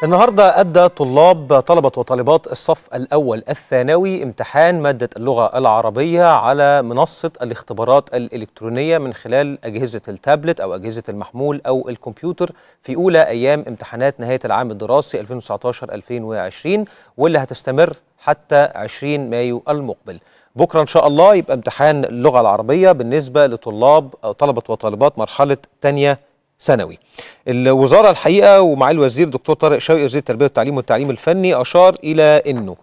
النهارده أدى طلاب طلبة وطالبات الصف الأول الثانوي امتحان مادة اللغة العربية على منصة الاختبارات الإلكترونية من خلال أجهزة التابلت أو أجهزة المحمول أو الكمبيوتر في أولى أيام امتحانات نهاية العام الدراسي 2019-2020 واللي هتستمر حتى 20 مايو المقبل. بكرة إن شاء الله يبقى امتحان اللغة العربية بالنسبة لطلاب أو طلبة وطالبات مرحلة تانية ثانوي. الوزاره الحقيقه ومعالي الوزير دكتور طارق شوقي وزير التربيه والتعليم والتعليم الفني اشار الى انه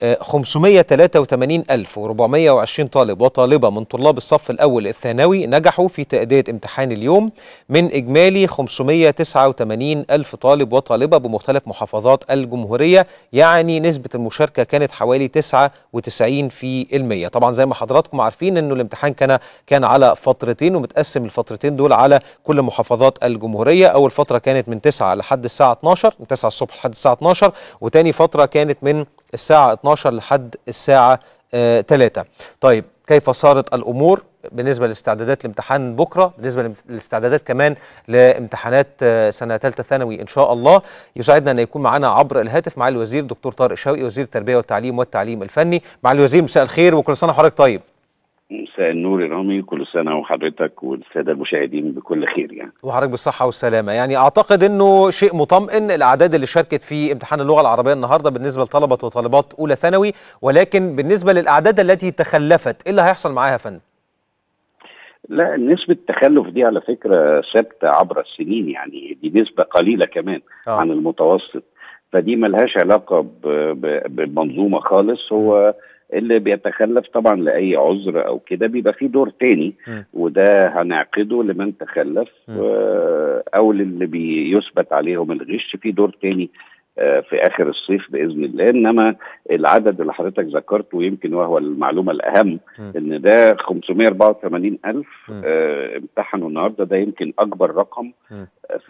583420 طالب وطالبة من طلاب الصف الأول الثانوي نجحوا في تأدية امتحان اليوم من إجمالي 589 ألف طالب وطالبة بمختلف محافظات الجمهورية يعني نسبة المشاركة كانت حوالي 99 في المية طبعا زي ما حضراتكم عارفين أنه الامتحان كان كان على فترتين ومتقسم الفترتين دول على كل محافظات الجمهورية أول فترة كانت من 9 لحد الساعة 12 من 9 الصبح لحد الساعة 12 وتاني فترة كانت من الساعة 12 لحد الساعة آه 3 طيب كيف صارت الأمور بالنسبة للاستعدادات لامتحان بكرة بالنسبة للاستعدادات كمان لامتحانات آه سنة ثالثة ثانوي إن شاء الله يسعدنا أن يكون معنا عبر الهاتف مع الوزير دكتور طارق شوقي وزير التربية والتعليم والتعليم الفني مع الوزير مساء الخير وكل سنة وحضرتك طيب مساء النور يا رامي كل سنه وحضرتك والساده المشاهدين بكل خير يعني وحضرتك بالصحه والسلامه يعني اعتقد انه شيء مطمئن الاعداد اللي شاركت في امتحان اللغه العربيه النهارده بالنسبه لطلبه وطالبات اولى ثانوي ولكن بالنسبه للاعداد التي تخلفت ايه اللي هيحصل معاها يا فندم لا نسبة التخلف دي على فكرة ثابتة عبر السنين يعني دي نسبة قليلة كمان آه. عن المتوسط فدي ملهاش علاقة بالمنظومة خالص هو اللي بيتخلف طبعا لاي عذر او كده بيبقى في دور تاني م. وده هنعقده لمن تخلف او للي بيثبت عليهم الغش في دور تاني في اخر الصيف باذن الله انما العدد اللي حضرتك ذكرته يمكن وهو المعلومه الاهم م. ان ده 584 الف آه امتحنوا النهارده ده يمكن اكبر رقم م.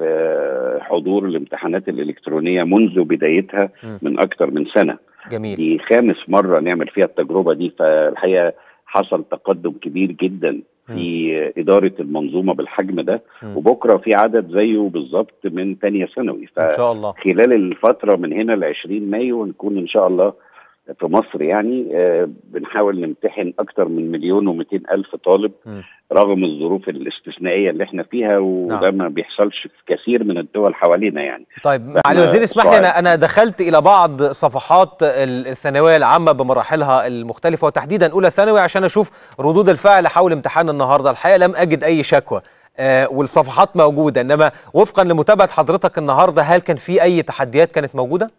في حضور الامتحانات الالكترونيه منذ بدايتها م. من اكثر من سنه جميل دي خامس مره نعمل فيها التجربه دي فالحقيقه حصل تقدم كبير جدا في م. اداره المنظومه بالحجم ده م. وبكره في عدد زيه بالظبط من ثانيه ثانوي ان شاء الله خلال الفتره من هنا ل 20 مايو نكون ان شاء الله في مصر يعني آه بنحاول نمتحن اكثر من مليون و200 الف طالب م. رغم الظروف الاستثنائيه اللي احنا فيها وده نعم. ما بيحصلش في كثير من الدول حوالينا يعني طيب معالي الوزير اسمح لي انا انا دخلت الى بعض صفحات الثانويه العامه بمراحلها المختلفه وتحديدا اولى ثانوي عشان اشوف ردود الفعل حول امتحان النهارده الحقيقه لم اجد اي شكوى آه والصفحات موجوده انما وفقا لمتابعه حضرتك النهارده هل كان في اي تحديات كانت موجوده؟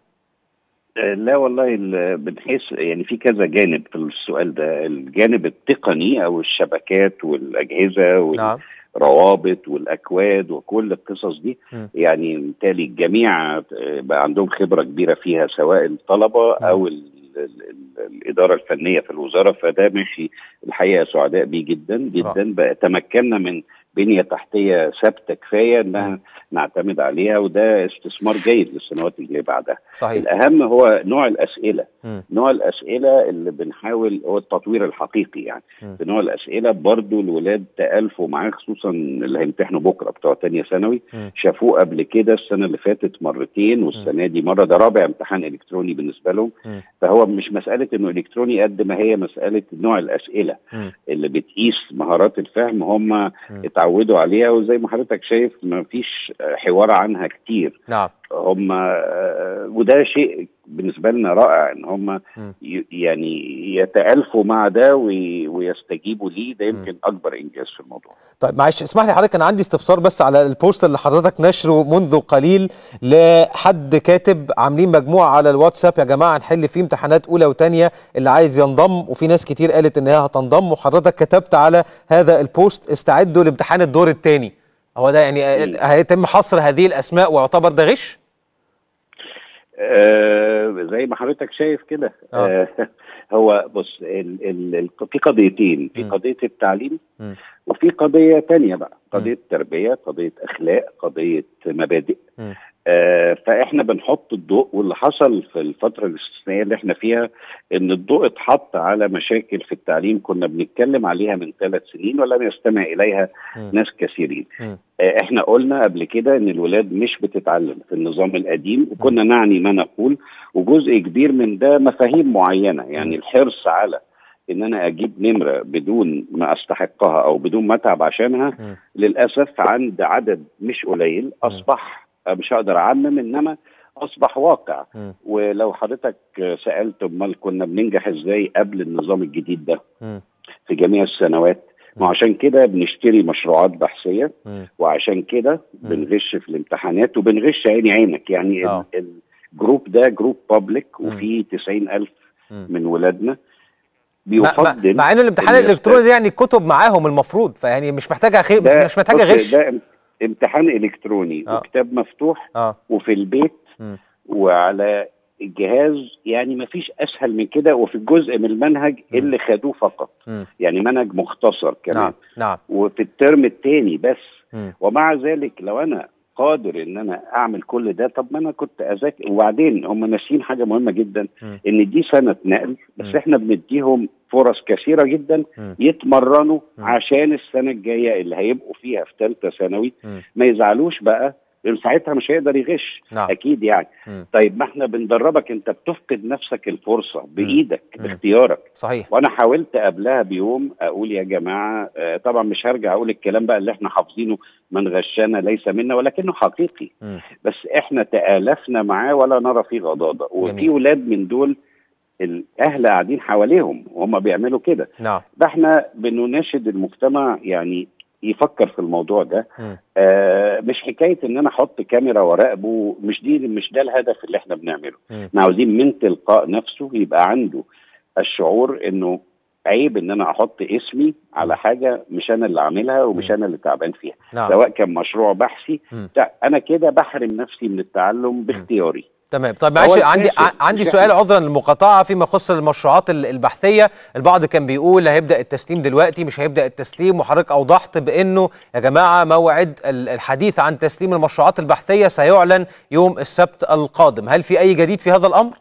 لا والله من حيث يعني في كذا جانب في السؤال ده الجانب التقني او الشبكات والاجهزه والروابط والاكواد وكل القصص دي م. يعني بالتالي الجميع بقى عندهم خبره كبيره فيها سواء الطلبه م. او ال ال ال الاداره الفنيه في الوزاره فده ماشي الحقيقه سعداء بيه جدا جدا بقى تمكنا من بنيه تحتيه ثابته كفايه انها نعتمد عليها وده استثمار جيد للسنوات اللي بعدها صحيح. الاهم هو نوع الاسئله م. نوع الاسئله اللي بنحاول هو التطوير الحقيقي يعني م. في نوع الاسئله برضو الولاد تالفوا معاه خصوصا اللي هيمتحنوا بكره بتوع تانية ثانوي م. شافوه قبل كده السنه اللي فاتت مرتين والسنه دي مره ده رابع امتحان الكتروني بالنسبه لهم م. فهو مش مساله انه الكتروني قد ما هي مساله نوع الاسئله م. اللي بتقيس مهارات الفهم هم اتعودوا عليها وزي ما حضرتك شايف ما فيش حوار عنها كتير نعم هم وده شيء بالنسبه لنا رائع ان هم يعني يتالفوا مع ده ويستجيبوا ليه ده يمكن اكبر انجاز في الموضوع. طيب معلش اسمح لي حضرتك انا عندي استفسار بس على البوست اللي حضرتك نشره منذ قليل لحد كاتب عاملين مجموعه على الواتساب يا جماعه نحل فيه امتحانات اولى وثانيه اللي عايز ينضم وفي ناس كتير قالت ان هي هتنضم وحضرتك كتبت على هذا البوست استعدوا لامتحان الدور الثاني. هو ده يعني هيتم حصر هذه الاسماء ويعتبر ده غش؟ آه زي ما حضرتك شايف كده آه. آه هو بص ال ال في قضيتين في م. قضيه التعليم م. وفي قضيه تانية بقى قضيه تربيه قضيه اخلاق قضيه مبادئ م. آه فاحنا بنحط الضوء واللي حصل في الفتره الاستثنائيه اللي احنا فيها ان الضوء اتحط على مشاكل في التعليم كنا بنتكلم عليها من ثلاث سنين ولم يستمع اليها م. ناس كثيرين م. آه احنا قلنا قبل كده ان الولاد مش بتتعلم في النظام القديم وكنا نعني ما نقول وجزء كبير من ده مفاهيم معينه يعني الحرص على ان انا اجيب نمره بدون ما استحقها او بدون ما اتعب عشانها م. للاسف عند عدد مش قليل اصبح مش هقدر اعمم انما اصبح واقع م. ولو حضرتك سالت امال كنا بننجح ازاي قبل النظام الجديد ده م. في جميع السنوات ما عشان كده بنشتري مشروعات بحثيه م. وعشان كده بنغش في الامتحانات وبنغش عيني عينك يعني آه. ال- الجروب ده جروب بابليك مم. وفيه 90 ألف مم. من ولادنا مع, مع, بيفضل مع انه الامتحان إن الالكتروني ده يعني الكتب معاهم المفروض فيعني مش محتاجه خير ده- مش محتاجه بص، غش ده ام- امتحان الكتروني آه. وكتاب مفتوح اه وفي البيت م. وعلى الجهاز يعني ما فيش اسهل من كده وفي الجزء من المنهج اللي خدوه فقط م. يعني منهج مختصر كمان نعم نعم وفي الترم الثاني بس م. ومع ذلك لو انا قادر ان انا اعمل كل ده طب ما انا كنت اذاكر وبعدين هم ناسيين حاجه مهمه جدا م. ان دي سنه نقل بس م. احنا بنديهم فرص كثيره جدا م. يتمرنوا م. عشان السنه الجايه اللي هيبقوا فيها في ثالثه ثانوي م. ما يزعلوش بقى لان ساعتها مش هيقدر يغش نعم. اكيد يعني م. طيب ما احنا بندربك انت بتفقد نفسك الفرصه بايدك م. باختيارك صحيح وانا حاولت قبلها بيوم اقول يا جماعه آه، طبعا مش هرجع اقول الكلام بقى اللي احنا حافظينه من غشنا ليس منا ولكنه حقيقي م. بس احنا تآلفنا معاه ولا نرى فيه غضاضه وفي جميل. ولاد من دول الاهل قاعدين حواليهم وهم بيعملوا كده نعم فاحنا بنناشد المجتمع يعني يفكر في الموضوع ده م. آه مش حكايه ان انا احط كاميرا وراقبه مش دي مش ده الهدف اللي احنا بنعمله م. احنا عاوزين من تلقاء نفسه يبقى عنده الشعور انه عيب ان انا احط اسمي على حاجه مش انا اللي عاملها ومش م. انا اللي تعبان فيها نعم سواء كان مشروع بحثي م. بتاع- انا كده بحرم نفسي من التعلم باختياري تمام طيب معلش هو عندي الفاشل ع- عندي مش سؤال إحنا. عذرا للمقاطعه فيما يخص المشروعات ال- البحثيه البعض كان بيقول هيبدا التسليم دلوقتي مش هيبدا التسليم وحضرتك اوضحت بانه يا جماعه موعد ال- الحديث عن تسليم المشروعات البحثيه سيعلن يوم السبت القادم هل في اي جديد في هذا الامر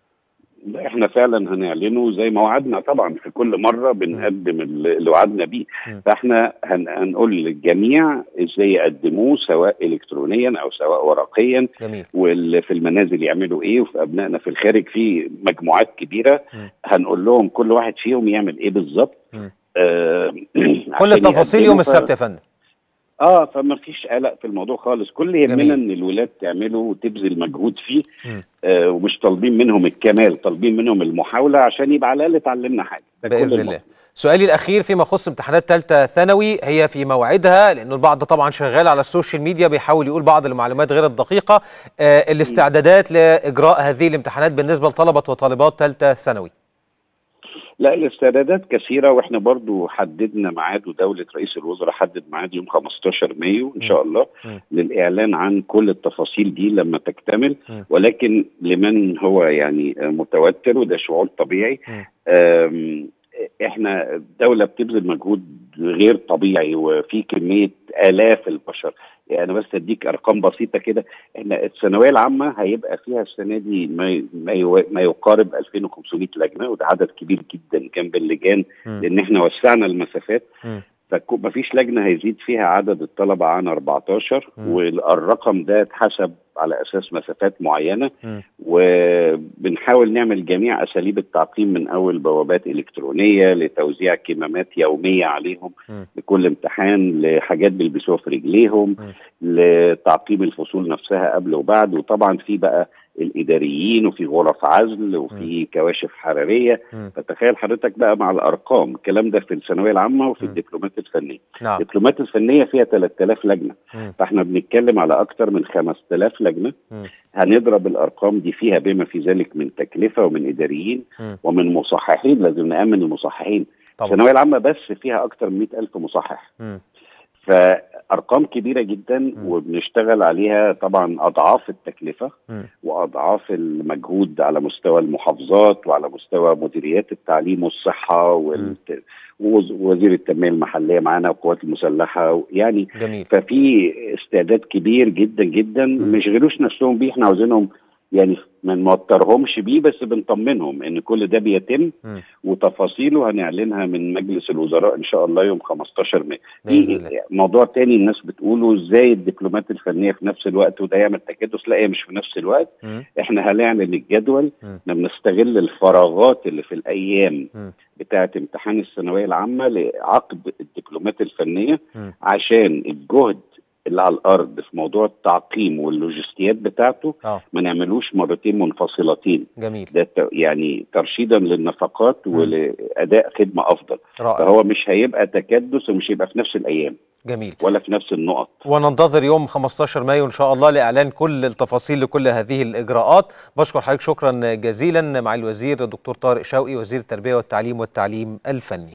احنا فعلا هنعلنه زي ما وعدنا طبعا في كل مره بنقدم اللي وعدنا بيه م. فاحنا هن هنقول للجميع ازاي يقدموه سواء الكترونيا او سواء ورقيا جميل واللي في المنازل يعملوا ايه وفي ابنائنا في الخارج في مجموعات كبيره م. هنقول لهم كل واحد فيهم يعمل ايه بالظبط م. آه كل عشان التفاصيل يقدموا يوم ف- السبت يا فندم اه فما فيش قلق في الموضوع خالص كل اللي جميل. يهمنا ان الولاد تعمله وتبذل مجهود فيه م. آه ومش طالبين منهم الكمال طالبين منهم المحاوله عشان يبقى على الاقل اتعلمنا حاجه ده كل باذن المطلوب. الله سؤالي الاخير فيما يخص امتحانات ثالثه ثانوي هي في موعدها لانه البعض طبعا شغال على السوشيال ميديا بيحاول يقول بعض المعلومات غير الدقيقه آه الاستعدادات لاجراء هذه الامتحانات بالنسبه لطلبه وطالبات ثالثه ثانوي لا الاستعدادات كثيره واحنا برضو حددنا ميعاد ودوله رئيس الوزراء حدد ميعاد يوم 15 مايو ان شاء الله م. للاعلان عن كل التفاصيل دي لما تكتمل م. ولكن لمن هو يعني متوتر وده شعور طبيعي م. آم، احنا الدوله بتبذل مجهود غير طبيعي وفي كميه الاف البشر يعني انا بس اديك ارقام بسيطه كده احنا الثانويه العامه هيبقى فيها السنه دي ما ما يو- ما يقارب 2500 لجنه وده عدد كبير جدا جنب اللجان م. لان احنا وسعنا المسافات م. فما فيش لجنه هيزيد فيها عدد الطلبه عن 14 م. والرقم ده اتحسب على اساس مسافات معينه م. وبنحاول نعمل جميع اساليب التعقيم من اول بوابات الكترونيه لتوزيع كمامات يوميه عليهم م. لكل امتحان لحاجات بيلبسوها في رجليهم م. لتعقيم الفصول نفسها قبل وبعد وطبعا في بقى الاداريين وفي غرف عزل وفي كواشف حراريه م. فتخيل حضرتك بقى مع الارقام الكلام ده في الثانويه العامه وفي م. الدبلومات الفنيه نعم الدبلومات الفنيه فيها 3000 لجنه م. فاحنا بنتكلم على اكتر من 5000 لجنه م. هنضرب الارقام دي فيها بما في ذلك من تكلفه ومن اداريين م. ومن مصححين لازم نامن المصححين طبعا الثانويه العامه بس فيها اكتر من 100000 مصحح م. فارقام كبيره جدا م. وبنشتغل عليها طبعا اضعاف التكلفه م. اضعاف المجهود على مستوى المحافظات وعلى مستوى مديريات التعليم والصحه والت... ووزير التنميه المحليه معانا والقوات المسلحه يعني جميل ففي استعداد كبير جدا جدا م. ما يشغلوش نفسهم بيه احنا عاوزينهم يعني ما نوترهمش بيه بس بنطمنهم ان كل ده بيتم م. وتفاصيله هنعلنها من مجلس الوزراء ان شاء الله يوم 15 مايو بإذن الله. في موضوع تاني الناس بتقوله ازاي الدبلومات الفنيه في نفس الوقت وده يعمل تكدس لا هي مش في نفس الوقت م. احنا هنعلن الجدول م. احنا بنستغل الفراغات اللي في الايام م. بتاعه امتحان الثانويه العامه لعقد الدبلومات الفنيه م. عشان الجهد اللي على الارض في موضوع التعقيم واللوجستيات بتاعته اه ما نعملوش مرتين منفصلتين جميل ده ت- يعني ترشيدا للنفقات ولاداء خدمه افضل رائع فهو مش هيبقى تكدس ومش هيبقى في نفس الايام جميل ولا في نفس النقط وننتظر يوم 15 مايو ان شاء الله لاعلان كل التفاصيل لكل هذه الاجراءات بشكر حضرتك شكرا جزيلا مع الوزير الدكتور طارق شوقي وزير التربيه والتعليم والتعليم الفني